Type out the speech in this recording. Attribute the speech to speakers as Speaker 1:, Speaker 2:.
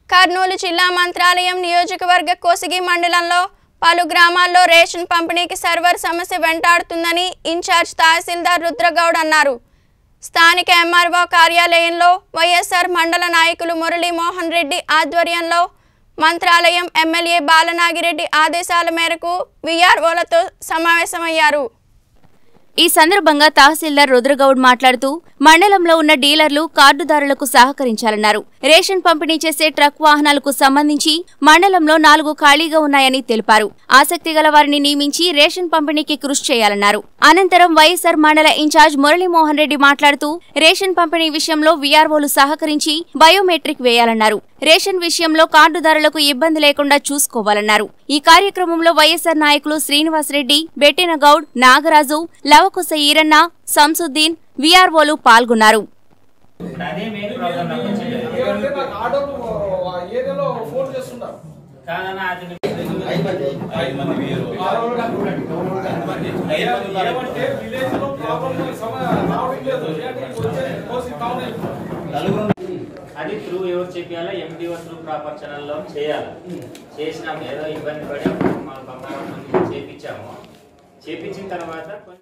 Speaker 1: కర్నూలు జిల్లా మంత్రాలయం నియోజకవర్గ కోసిగి మండలంలో పలు గ్రామాల్లో రేషన్ పంపిణీకి సర్వర్ సమస్య వెంటాడుతుందని ఇన్ఛార్జ్ తహసీల్దార్ రుద్రగౌడ్ అన్నారు స్థానిక ఎంఆర్ఓ కార్యాలయంలో వైఎస్ఆర్ మండల నాయకులు మురళీమోహన్ రెడ్డి ఆధ్వర్యంలో మంత్రాలయం ఎమ్మెల్యే బాలనాగిరెడ్డి ఆదేశాల మేరకు విఆర్ఓలతో సమావేశమయ్యారు
Speaker 2: ఈ సందర్భంగా తహసీల్దార్ రుద్రగౌడ్ మాట్లాడుతూ మండలంలో ఉన్న డీలర్లు కార్డుదారులకు సహకరించాలన్నారు రేషన్ పంపిణీ చేసే ట్రక్ వాహనాలకు సంబంధించి మండలంలో నాలుగు ఖాళీగా ఉన్నాయని తెలిపారు ఆసక్తి గల వారిని నియమించి రేషన్ పంపిణీకి కృషి చేయాలన్నారు అనంతరం వైఎస్ఆర్ మండల ఇన్ఛార్జ్ మురళీమోహన్ రెడ్డి మాట్లాడుతూ రేషన్ పంపిణీ విషయంలో వీఆర్ఓలు సహకరించి బయోమెట్రిక్ వేయాలన్నారు రేషన్ విషయంలో కార్డుదారులకు ఇబ్బంది లేకుండా చూసుకోవాలన్నారు ఈ కార్యక్రమంలో వైఎస్ఆర్ నాయకులు శ్రీనివాస్ రెడ్డి బెట్టిన గౌడ్ నాగరాజు లవకుశ ఈరన్న సంసుద్దీన్ వీఆర్ఓలు పాల్గొన్నారు
Speaker 3: అదే మెయిన్ ప్రాబ్లం నాకు వచ్చింది
Speaker 4: ఏమంటే నాకు ఆర్డర్లు ఆ ఏరియాలో ఫోన్ చేస్తున్నారు
Speaker 3: కాదన్నా అది
Speaker 4: ఏమంటే విలేజ్ లో ప్రాబ్లం రావడం లేదు ఏంటంటే వచ్చే కోసి టౌన్ అయిపోయింది.
Speaker 3: అది త్రూ ఎవరు చెప్పాలా ఎండిఓ త్రూ ప్రాపర్ ఛానల్లో చేయాలి చేసినాం ఏదో ఇబ్బంది పడి అప్పుడు మా బంగారం చేపించాము చేపించిన తర్వాత కొంచెం